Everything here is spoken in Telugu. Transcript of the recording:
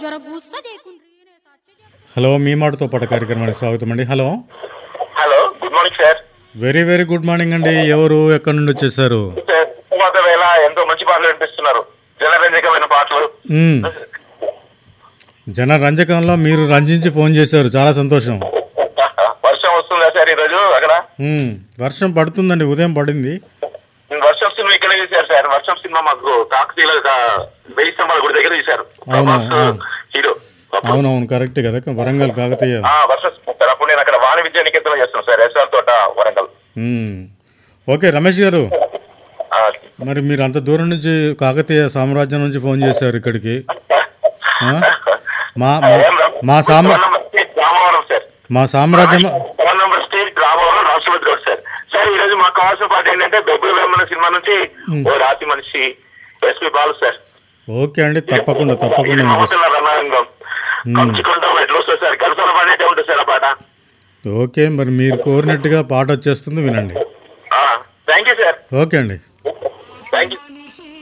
జర గుస్స చేయకుండ్రి నేను సచ్చ చెప్- హలో మీ మాటతో పాటు కార్యక్రమానికి స్వాగతం అండి hello hello good morning sir very very good morning అండి ఎవరు ఎక్కడి నుండి వచ్చేసారు సార్ తర్వాత వేళ ఎంతో మంచి పాటలు వినిపిస్తున్నారు జనరంజకమైన పాటలు మ్మ్. జన రంజకంలో మీరు రంజించి ఫోన్ చేశారు చాలా సంతోషం వర్షం వస్తుందా సార్ ఈరోజు అక్కడ మ్మ్. వర్షం పడుతుందండి ఉదయం పడింది వర్షం సినిమా ఇక్కడ తీశారు సార్ వర్షం సినిమా మాకు కాకతీయుల కా- వెయ్యి స్తంభాల గుడి దగ్గర తీశారు అవును, ప్రభాస్ అవును. హీరో అవునవును కరెక్ట్ కదా వరంగల్ కాకతీయ ఆ, వర్షం సార్ అప్పుడు నేను అక్కడ వాణి విద్యా నికేతనం చేస్తున్నాను సార్ ఎస్ఆర్ తోట వరంగల్ మ్మ్. ఓకే రమేష్ గారు ఆ, మరి మీరు అంత దూరం నుంచి కాకతీయ సామ్రాజ్యం నుంచి ఫోన్ చేశారు ఇక్కడికి ఆ? మా మా- ఏం రా- మా సామ్రా phone number state Ramavaram sir మా సామ్రాజ్యం ఫోన్ నంబర్ స్టేట్ రామవరం రాష్ట్రపతి గౌడ్ సార్ సార్ ఈ రోజు మాకు కావాల్సిన పాట ఏంటంటే బెబ్బులు వేమన సినిమా నుంచి ఓ రాతి మనిషి ఎస్పి బాలు సార్ ఓకే అండి తప్పకుండా తప్పకుండా వినిపిస్తాను. అవతల రణరంగం కంచుకుంటాం ఎట్లా వస్తుంది సార్ కలిసిన పడేటే ఉంటుంది సార్ ఆ పాట ఓకే మరి మీరు కోరినట్టుగా పాట వచ్చేస్తుంది వినండి థ్యాంక్ యూ సార్ ఓకే అండి థ్యాంక్ యూ